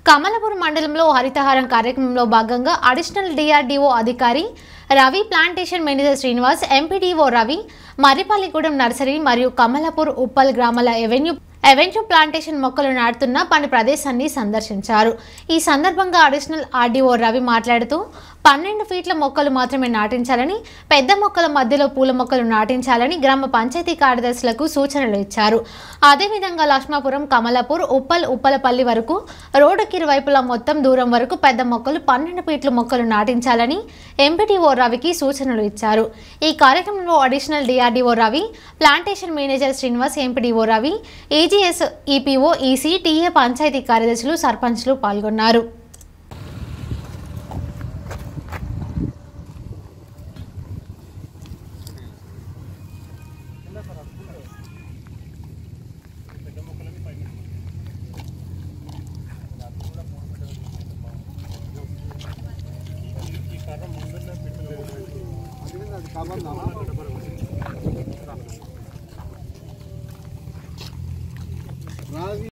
కమలపూర్ మండలంలో హరితహారం కార్యక్రమంలో భాగంగా అడిషనల్ డిఆర్డీఓ అధికారి Ravi plantation manager Srinivas MPDO Ravi Marripalligudem nursery మరియు కమలపూర్ ఉప్పల్ గ్రామాల ఎవెన్యూ ఎవెన్యూ ప్లాంటేషన్ మొక్కలు నాటుతున్న పని ప్రదేశాన్ని సందర్శించారు ఈ సందర్భంగా అడిషనల్ ఆర్డీఓ రవి మాట్లాడుతూ పన్నెండు ఫీట్ల మొక్కలు మాత్రమే నాటించాలని పెద్ద మొక్కల మధ్యలో పూల మొక్కలు నాటించాలని గ్రామ పంచాయతీ కార్యదర్శులకు సూచనలు ఇచ్చారు అదేవిధంగా లక్ష్మాపురం కమలాపూర్ ఉప్పల్ ఉప్పలపల్లి వరకు రోడ్డుకి ఇరువైపులా మొత్తం దూరం వరకు పెద్ద మొక్కలు పన్నెండు ఫీట్ల మొక్కలు నాటించాలని ఎంపీటీఓ రవికి సూచనలు ఇచ్చారు ఈ కార్యక్రమంలో additional DRDO Ravi plantation manager Srinivas MPDO Ravi EGS EPO EC TA panchayat కార్యదర్శులు సర్పంచ్లు పాల్గొన్నారు రాజు